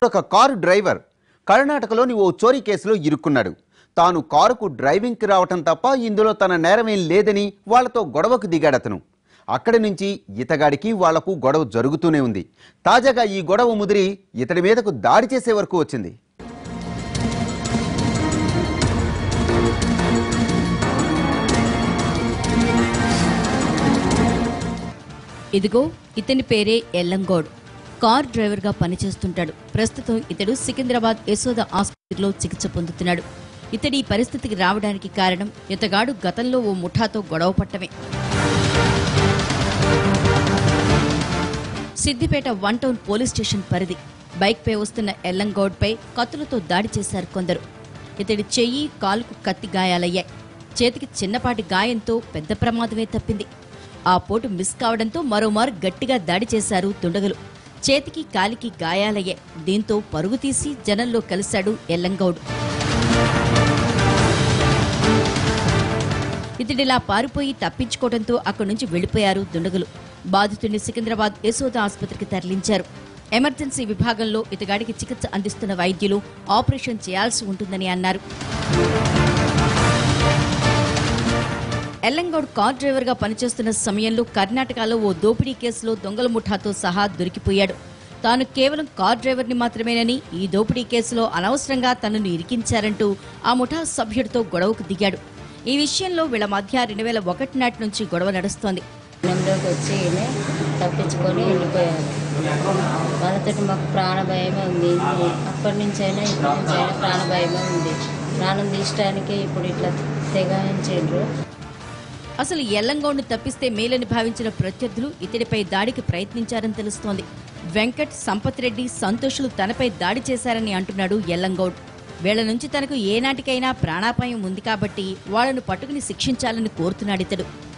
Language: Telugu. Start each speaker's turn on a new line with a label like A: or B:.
A: ఒక కారు డ్రైవర్ కర్ణాటకలోని ఓ చోరీ కేసులో ఇరుక్కున్నాడు తాను కారుకు డ్రైవింగ్కి రావటం తప్ప ఇందులో తన నేరమేం లేదని వాళ్లతో గొడవకు దిగాడతను అక్కడి నుంచి ఇతగాడికి వాళ్లకు గొడవ జరుగుతూనే ఉంది తాజాగా ఈ గొడవ ముదిరి ఇతడి మీదకు దాడి చేసే వరకు వచ్చింది
B: ఇదిగో ఇతని పేరే ఎల్లంగోడ్ కార్ డ్రైవర్గా పనిచేస్తుంటాడు ప్రస్తుతం ఇతడు సికింద్రాబాద్ యశోద ఆసుపత్రిలో చికిత్స పొందుతున్నాడు ఇతడి ఈ పరిస్థితికి రావడానికి కారణం ఇతగాడు గతంలో ఓ ముఠాతో గొడవ పట్టమే Siddipet one town police station పరిధి బైక్పై వస్తున్న ఎల్లంగౌడ్పై కత్తులతో దాడి చేశారు కొందరు ఇతడి చెయ్యి కాలుకు కత్తి గాయాలయ్యాయి చేతికి చిన్నపాటి గాయంతో పెద్ద ప్రమాదమే తప్పింది ఆ పోటు మిస్ కావడంతో మరోమారు గట్టిగా దాడి చేశారు దుండగులు చేతికి కాలికి గాయాలయ్యాయి దీంతో పరుగు తీసి జనంలో కలిశాడు ఎల్లంగౌడ్ ఇతడిలా పారిపోయి తప్పించుకోవడంతో అక్కడి నుంచి వెళ్లిపోయారు దుండగులు బాధితుడిని సికింద్రాబాద్ యశోద ఆసుపత్రికి తరలించారు ఎమర్జెన్సీ విభాగంలో ఇతగాడికి చికిత్స అందిస్తున్న వైద్యులు ఆపరేషన్ చేయాల్సి ఉంటుందని అన్నారు ఎల్లంగౌడ్ కార్ డ్రైవర్గా పనిచేస్తున్న సమయంలో కర్ణాటకలో ఓ దోపిడీ కేసులో దొంగల ముఠాతో సహా దొరికిపోయాడు తాను కేవలం కార్ డ్రైవర్ని మాత్రమేనని ఈ దోపిడీ కేసులో అనవసరంగా తనను ఇరికించారంటూ ఆ ముఠా సభ్యుడితో గొడవకు దిగాడు ఈ విషయంలో వీళ్ళ మధ్య రెండు వేల ఒకటి నాటి నుంచి గొడవ నడుస్తోంది
C: నంలోకి వచ్చి ఈయన తప్పించుకొని వెళ్ళిపోయారు వాళ్ళతో మాకు ప్రాణ భయమే ఉంది అప్పటి నుంచి అయినా ఇప్పటి నుంచి అయినా ప్రాణ భయమే ఉంది ప్రాణం తీయటానికి ఇప్పుడు ఇట్లా తెగాయించిండ్రు
B: అసలు ఎల్లంగౌడ్ను తప్పిస్తే మేలని భావించిన ప్రత్యర్థులు ఇతడిపై దాడికి ప్రయత్నించారని తెలుస్తోంది వెంకట్ సంపత్ రెడ్డి సంతోషులు తనపై దాడి చేశారని అంటున్నాడు ఎల్లంగౌడ్ వీళ్ల నుంచి తనకు ఏనాటికైనా ప్రాణాపాయం ఉంది కాబట్టి వాళ్లను పట్టుకుని శిక్షించాలని కోరుతున్నాడు ఇతడు